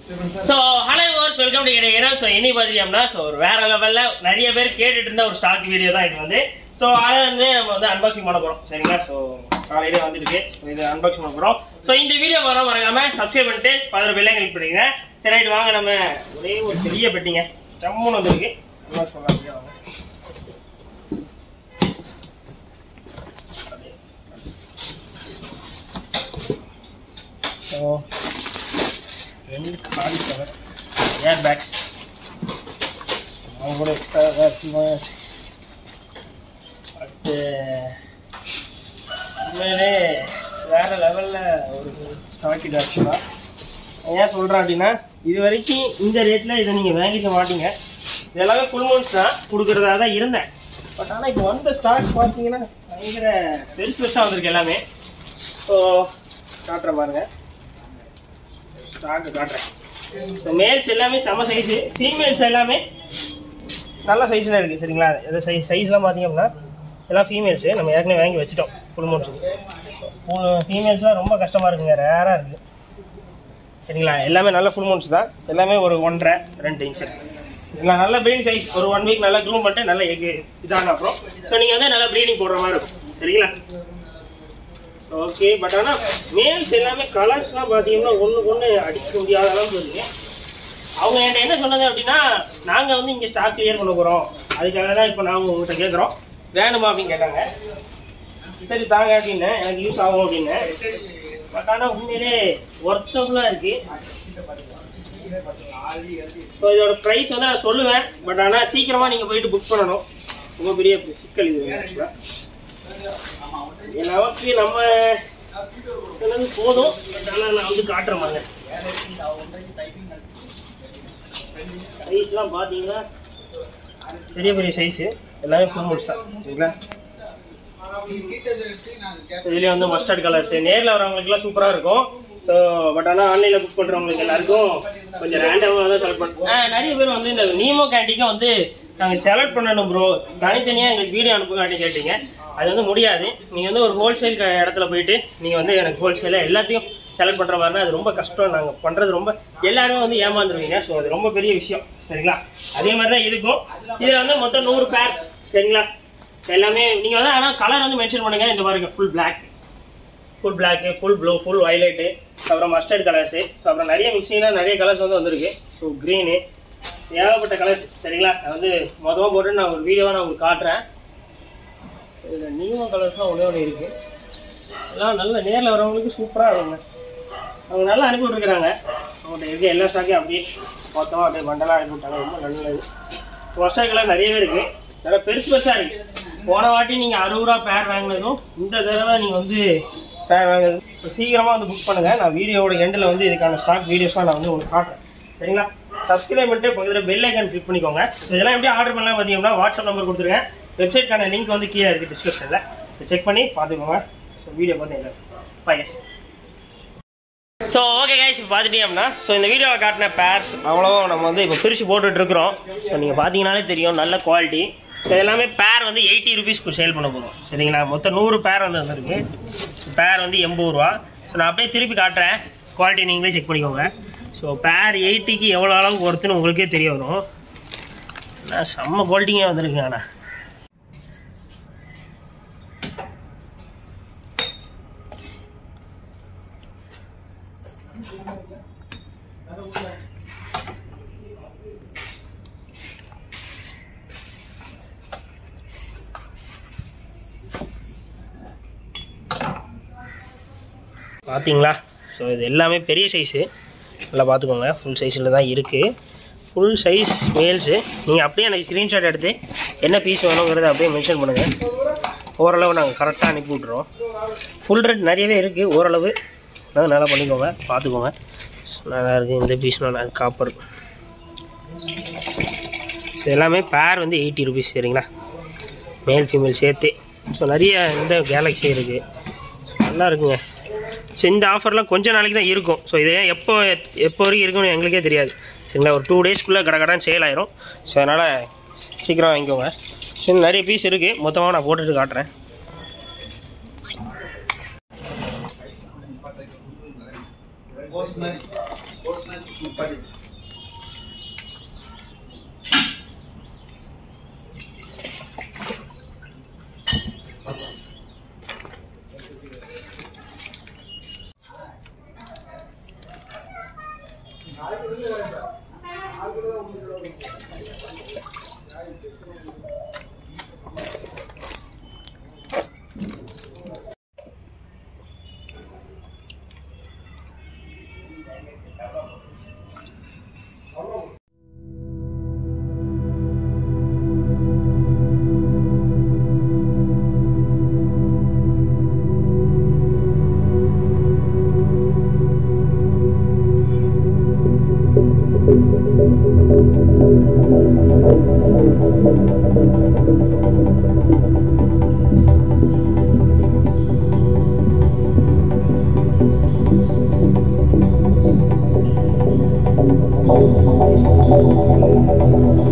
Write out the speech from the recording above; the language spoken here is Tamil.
So hello wars welcome to கிடைக்கிறோம் ஸோ இனி பார்த்தீங்கன்னா ஸோ ஒரு வேற லெவலில் நிறைய பேர் கேட்டுட்டு இருந்த ஒரு ஸ்டாக் வீடியோ தான் இது வந்து ஸோ அதை வந்து நம்ம வந்து அன்பாக்சிங் பண்ண போகிறோம் சரிங்களா ஸோ காலையிலே வந்துருக்கு ஸோ இது அன்பாக்சிங் பண்ண போகிறோம் ஸோ இந்த வீடியோ வர மறக்காம சப்ஸ்கிரைப் பண்ணிட்டு பதினொரு பெல்லை கிளிக் பண்ணிடுங்க சரி ரைட் வாங்க நம்ம ஒரே ஒரு பெரிய பெட்டிங்க ஜம்முன்னு வந்துருக்கு unbox பண்ணலாம் அப்படியே வாங்க. ஸோ ரெண்டு காடி கவர் ஏர் பேக்ஸ் அவங்க கூட எக்ஸ்ட்ரா அடுத்து உண்மையிலே வேற லெவலில் ஒரு ஸ்டாக் இது ஆக்சுவலாக ஏன் சொல்கிறேன் அப்படின்னா இது வரைக்கும் இந்த ரேட்டில் இதை நீங்கள் வாங்கிக்க மாட்டீங்க இது எல்லாமே ஃபுல் மோன்ஸ் தான் கொடுக்குறதா தான் இருந்தேன் பட் ஆனால் இப்போ வந்த ஸ்டாக் பார்த்தீங்கன்னா பயங்கர பெருசு பெருசாக வந்திருக்கு எல்லாமே ஸோ காட்டுறேன் பாருங்கள் ஸ்டாக்கு காட்டுறேன் ஸோ மேல்ஸ் எல்லாமே செம சைஸு ஃபீமேல்ஸ் எல்லாமே நல்ல சைஸில் இருக்குது சரிங்களா எது சைஸ் சைஸ்லாம் பார்த்தீங்க அப்படின்னா எல்லாம் ஃபீமேல்ஸு நம்ம ஏற்கனவே வாங்கி வச்சுட்டோம் ஃபுல் மோட்ஸுக்கு ஃபீமேல்ஸ்லாம் ரொம்ப கஷ்டமாக இருக்குங்க ரேராக இருக்குது சரிங்களா எல்லாமே நல்ல ஃபுல் மோட்ஸ் தான் எல்லாமே ஒரு ஒன்றரை ரெண்டு இன்ச்சு சரிங்களா நல்ல ப்ரீடிங் சைஸ் ஒரு ஒன் வீக் நல்லா க்ரூம் பண்ணிட்டு நல்ல எக் இதான அப்புறம் ஸோ நீங்கள் வந்து நல்லா ப்ரீடிங் போடுற மாதிரி இருக்கும் சரிங்களா ஓகே பட் ஆனால் மேல்ஸ் எல்லாமே கலர்ஸ்லாம் பார்த்தீங்கன்னா ஒன்றுக்கு ஒன்று அடிக்க முடியாத அளவுக்கு இருக்கு அவங்க என்கிட்ட என்ன சொன்னது அப்படின்னா நாங்கள் வந்து இங்கே ஸ்டாக் கிளியர் பண்ண போகிறோம் அதுக்காக தான் இப்போ நாங்கள் உங்கள்கிட்ட கேட்குறோம் வேணுமா அப்படின்னு கேட்டாங்க சரி தாங்க அப்படின்னு எனக்கு யூஸ் ஆகும் அப்படின்னு பட் ஆனால் உண்மையிலே ஒர்த்தபுளாக இருக்குது ஸோ இதோட ப்ரைஸ் வந்து நான் சொல்லுவேன் பட் ஆனால் சீக்கிரமாக நீங்கள் போயிட்டு புக் பண்ணணும் ரொம்ப பெரிய சிக்கல் இது ஆக்சுவலாக நமக்கு நம்ம இதெல்லாம் போதும் பட் ஆனால் நான் வந்து காட்டுறேன் பாருங்க சைஸ்லாம் பார்த்தீங்கன்னா பெரிய பெரிய சைஸு எல்லாமே ஃபுல் மூட்ஸ் தான் சரிங்களா இதுலேயே வந்து மஸ்டர்ட் கலர்ஸ் நேரில் வரவங்களுக்குலாம் சூப்பராக இருக்கும் ஸோ பட் ஆனால் ஆன்லைனில் புக் பண்ணுறவங்களுக்கு எல்லாருக்கும் கொஞ்சம் ரேண்டமாக தான் செலக்ட் பண்ணுறோம் நிறைய பேர் வந்து இந்த நீமோ கேண்டிக்கை வந்து நாங்கள் செலக்ட் பண்ணணும் ப்ரோ தனித்தனியாக எங்களுக்கு வீடியோ அனுப்புங்க கேட்டீங்க அது வந்து முடியாது நீங்கள் வந்து ஒரு ஹோல்சேல் இடத்துல போயிட்டு நீங்கள் வந்து எனக்கு ஹோல்சேலாக எல்லாத்தையும் செலக்ட் பண்ணுற மாதிரினா அது ரொம்ப கஷ்டம் நாங்கள் பண்ணுறது ரொம்ப எல்லாருமே வந்து ஏமாந்துருவீங்க ஸோ அது ரொம்ப பெரிய விஷயம் சரிங்களா அதே மாதிரி தான் இருக்கும் இதில் வந்து மொத்தம் நூறு பேர்ஸ் சரிங்களா எல்லாமே நீங்கள் வந்து ஆனால் கலர் வந்து மென்ஷன் பண்ணுங்கள் இந்த பாருங்க full black full black full blue full violet அப்புறம் மஸ்டர்ட் கலர்ஸு ஸோ அப்புறம் நிறைய மிக்சிங்லாம் நிறைய கலர்ஸ் வந்து வந்திருக்கு ஸோ க்ரீனு ஏகப்பட்ட கலர்ஸ் சரிங்களா நான் வந்து மொதமாக போட்டு நான் ஒரு வீடியோவாக நான் உங்களுக்கு காட்டுறேன் இதில் நீமம் கலர்ஸ்லாம் ஒன்றே ஒன்று இருக்குது எல்லாம் நல்ல நேரில் வரவங்களுக்கு சூப்பராக இருக்குங்க அவங்க நல்லா அனுப்பி விட்ருக்குறாங்க அவங்கள்ட்ட இருக்க எல்லா ஸ்டாக்கையும் அப்படியே மொத்தமாக அப்படியே மண்டலாக அனுப்பி விட்டாங்க ரொம்ப நல்லது மஸ்டர்ட் கலர் நிறையவே இருக்குது நல்லா பெருசு பெருசாக இருக்குது போன வாட்டி நீங்கள் அறுபது ரூபா பேர் வாங்கினதும் இந்த தடவை நீங்கள் வந்து பேர் வாங்கினது சீக்கிரமாக வந்து புக் பண்ணுங்கள் நான் வீடியோவோட எண்டில் வந்து இதுக்கான ஸ்டாக் வீடியோஸ்லாம் நான் வந்து உங்களுக்கு காட்டுறேன் சரிங்களா சப்ஸ்கிரைப் பண்ணிட்டு பக்கத்தில் பெல் ஐக்கான் கிளிக் பண்ணிக்கோங்க ஸோ இதெல்லாம் எப்படி ஆர்டர் பண்ணலாம் பார்த்தீங்கன்னா வாட்ஸ்அப் நம்பர் கொடுத்துருக்கேன் வெப்சைட்க்கான லிங்க் வந்து கீழே இருக்குது டிஸ்கிரிப்ஷனில் ஸோ செக் பண்ணி பார்த்துக்கோங்க ஸோ வீடியோ பார்த்தீங்க bye yes so okay guys இப்போ பார்த்துட்டீங்கன்னா ஸோ இந்த வீடியோவில் காட்டின பேர்ஸ் அவ்வளோ நம்ம வந்து இப்போ பிரித்து போட்டுட்ருக்குறோம் ஸோ நீங்கள் பார்த்தீங்கனாலே தெரியும் நல்ல குவாலிட்டி ஸோ எல்லாமே பேர் வந்து எயிட்டி ருபீஸ்க்கு சேல் பண்ண போகிறோம் சரிங்களா மொத்தம் நூறு பேர் வந்து வந்திருக்கு பேர் வந்து எண்பது ரூபா ஸோ நான் அப்படியே திருப்பி காட்டுறேன் குவாலிட்டி நீங்களே செக் பண்ணிக்கோங்க ஸோ பேர் எயிட்டிக்கு எவ்வளோ அளவுக்கு ஒருத்துன்னு உங்களுக்கே தெரிய வரும் ஆனால் செம்ம குவாலிட்டிங்கே வந்திருக்குங்க ஆனால் பார்த்தீங்களா ஸோ இது எல்லாமே பெரிய சைஸு நல்லா பார்த்துக்கோங்க ஃபுல் சைஸில் தான் இருக்குது ஃபுல் சைஸ் மேல்ஸு நீங்கள் அப்படியே எனக்கு ஸ்க்ரீன்ஷாட் எடுத்து என்ன பீஸ் வேணுங்கிறத அப்படியே மென்ஷன் பண்ணுங்கள் ஓரளவு நாங்கள் கரெக்டாக அனுப்பி விட்ருவோம் ஃபுல் ரேட் நிறையவே இருக்குது ஓரளவு அதாவது நல்லா பண்ணிக்கோங்க பார்த்துக்கோங்க நல்லா இருக்குது இந்த பீஸ் நல்லா காப்பர் இது எல்லாமே பேர் வந்து எயிட்டி ருபீஸ் சரிங்களா மேல் ஃபீமேல் சேர்த்து ஸோ நிறைய இந்த கேலக்ஸி இருக்குது நல்லா இருக்குங்க ஸோ இந்த ஆஃபர்லாம் கொஞ்ச நாளைக்கு தான் இருக்கும் ஸோ இது எப்போ எப்போ வரைக்கும் இருக்கும்னு எங்களுக்கே தெரியாது சரிங்களா ஒரு டூ டேஸ்க்குள்ளே கடை கடன் சேல் ஆயிரும் ஸோ அதனால் சீக்கிரம் வாங்கிக்கோங்க ஸோ இன்னும் நிறைய பீஸ் இருக்குது மொத்தமாக நான் போட்டுட்டு காட்டுறேன் Postman, postman முப்பது Thank